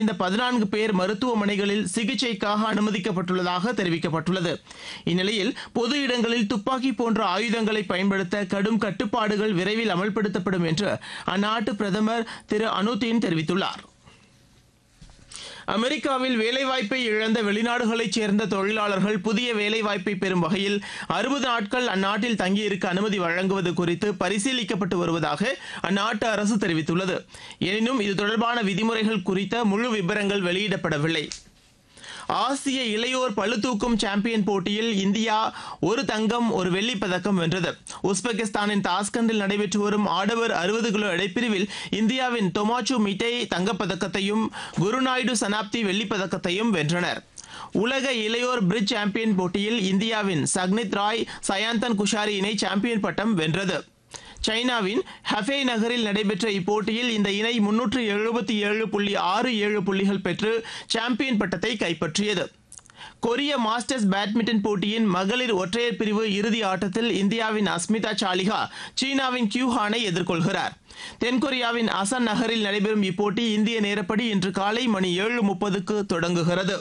இந்த பதினான்கு பேர் மருத்துவமனைகளில் சிகிச்சைக்காக அனுமதிக்கப்பட்டுள்ளதாக தெரிவிக்கப்பட்டுள்ளது இந்நிலையில் பொது இடங்களில் துப்பாக்கி போன்ற ஆயுதங்களை பயன்படுத்த கடும் கட்டுப்பாடுகள் விரைவில் அமல்படுத்தப்படும் என்று அந்நாட்டு பிரதமர் திரு அனுதீன் தெரிவித்துள்ளார் அமெரிக்காவில் வேலைவாய்ப்பை இழந்த வெளிநாடுகளைச் சேர்ந்த தொழிலாளர்கள் புதிய வேலைவாய்ப்பை பெறும் வகையில் அறுபது நாட்கள் அந்நாட்டில் தங்கியிருக்க அனுமதி வழங்குவது குறித்து பரிசீலிக்கப்பட்டு வருவதாக அந்நாட்டு அரசு தெரிவித்துள்ளது எனினும் இது தொடர்பான விதிமுறைகள் குறித்த முழு விவரங்கள் வெளியிடப்படவில்லை ஆசிய இளையோர் பளுதூக்கும் சாம்பியன் போட்டியில் இந்தியா ஒரு தங்கம் ஒரு வெள்ளிப் பதக்கம் வென்றது உஸ்பெகிஸ்தானின் தாஸ்கண்டில் நடைபெற்று வரும் ஆடவர் அறுபது கிலோ எடைப்பிரிவில் இந்தியாவின் தொமாச்சு மிட்டை தங்கப்பதக்கத்தையும் குருநாயுடு சனாப்தி வெள்ளிப் பதக்கத்தையும் வென்றனர் உலக இளையோர் பிரிட்ஜ் சாம்பியன் போட்டியில் இந்தியாவின் சக்னித் ராய் சயாந்தன் குஷாரி இணை சாம்பியன் பட்டம் வென்றது சைனாவின் ஹஃபே நகரில் நடைபெற்ற இப்போட்டியில் இந்த இணை முன்னூற்று எழுபத்தி ஏழு புள்ளி ஆறு ஏழு புள்ளிகள் பெற்று சாம்பியன் பட்டத்தை கைப்பற்றியது கொரிய மாஸ்டர்ஸ் பேட்மிண்டன் போட்டியின் மகளிர் ஒற்றையர் பிரிவு இறுதி ஆட்டத்தில் இந்தியாவின் அஸ்மிதா சாலிஹா சீனாவின் கியூஹானை எதிர்கொள்கிறார் தென்கொரியாவின் அசன் நகரில் நடைபெறும் இப்போட்டி இந்திய நேரப்படி இன்று காலை மணி ஏழு முப்பதுக்கு தொடங்குகிறது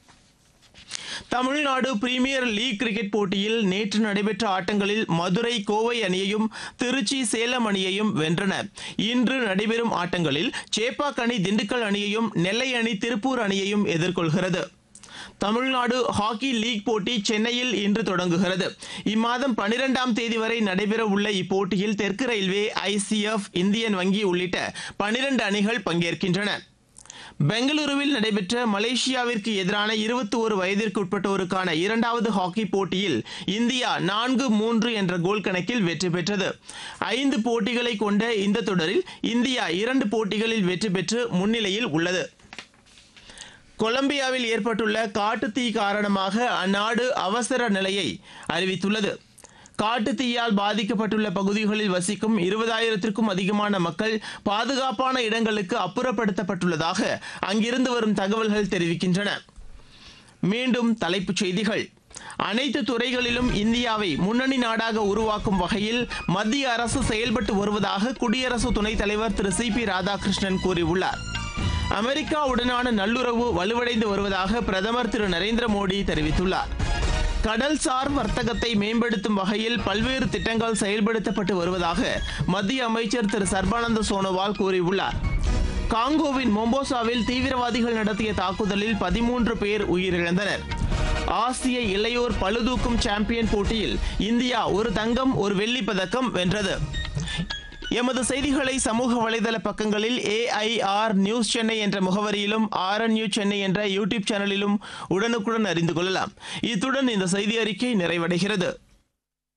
தமிழ்நாடு பிரீமியர் லீக் கிரிக்கெட் போட்டியில் நேற்று நடைபெற்ற ஆட்டங்களில் மதுரை கோவை அணியையும் திருச்சி சேலம் அணியையும் வென்றன இன்று நடைபெறும் ஆட்டங்களில் சேப்பாக் அணி திண்டுக்கல் அணியையும் நெல்லை அணி திருப்பூர் அணியையும் எதிர்கொள்கிறது தமிழ்நாடு ஹாக்கி லீக் போட்டி சென்னையில் இன்று தொடங்குகிறது இம்மாதம் பனிரெண்டாம் தேதி வரை நடைபெற உள்ள இப்போட்டியில் தெற்கு ரயில்வே ஐசிஎஃப் இந்தியன் வங்கி உள்ளிட்ட பனிரெண்டு அணிகள் பங்கேற்கின்றன பெங்களூருவில் நடைபெற்ற மலேசியாவிற்கு எதிரான இருபத்தி ஒரு வயதிற்கு உட்பட்டோருக்கான இரண்டாவது ஹாக்கி போட்டியில் இந்தியா நான்கு மூன்று என்ற கோல் கணக்கில் வெற்றி பெற்றது ஐந்து போட்டிகளை கொண்ட இந்த தொடரில் இந்தியா இரண்டு போட்டிகளில் வெற்றி பெற்று முன்னிலையில் உள்ளது கொலம்பியாவில் ஏற்பட்டுள்ள காட்டுத்தீ காரணமாக அந்நாடு அவசர நிலையை அறிவித்துள்ளது காட்டுத்தீயால் பாதிக்கப்பட்டுள்ள பகுதிகளில் வசிக்கும் இருபதாயிரத்திற்கும் அதிகமான மக்கள் பாதுகாப்பான இடங்களுக்கு அப்புறப்படுத்தப்பட்டுள்ளதாக அங்கிருந்து வரும் தகவல்கள் தெரிவிக்கின்றன மீண்டும் தலைப்புச் செய்திகள் அனைத்து துறைகளிலும் இந்தியாவை முன்னணி நாடாக உருவாக்கும் வகையில் மத்திய அரசு செயல்பட்டு வருவதாக குடியரசு துணைத் தலைவர் திரு சி பி ராதாகிருஷ்ணன் கூறியுள்ளார் அமெரிக்காவுடனான நல்லுறவு வலுவடைந்து வருவதாக பிரதமர் திரு நரேந்திர மோடி தெரிவித்துள்ளார் கடல்சார் வர்த்தகத்தை மேம்படுத்தும் வகையில் பல்வேறு திட்டங்கள் செயல்படுத்தப்பட்டு வருவதாக மத்திய அமைச்சர் திரு சர்பானந்த சோனோவால் கூறியுள்ளார் காங்கோவின் மொம்போசாவில் தீவிரவாதிகள் நடத்திய தாக்குதலில் பதிமூன்று பேர் உயிரிழந்தனர் ஆசிய இளையோர் பளுதூக்கும் சாம்பியன் போட்டியில் இந்தியா ஒரு தங்கம் ஒரு வெள்ளிப் பதக்கம் வென்றது எமது செய்திகளை சமூக வலைதள பக்கங்களில் ஏஐஆர் நியூஸ் சென்னை என்ற முகவரியிலும் ஆர்என்யூ சென்னை என்ற யூடியூப் சேனலிலும் உடனுக்குடன் அறிந்து கொள்ளலாம் இத்துடன் இந்த செய்தி அறிக்கை நிறைவடைகிறது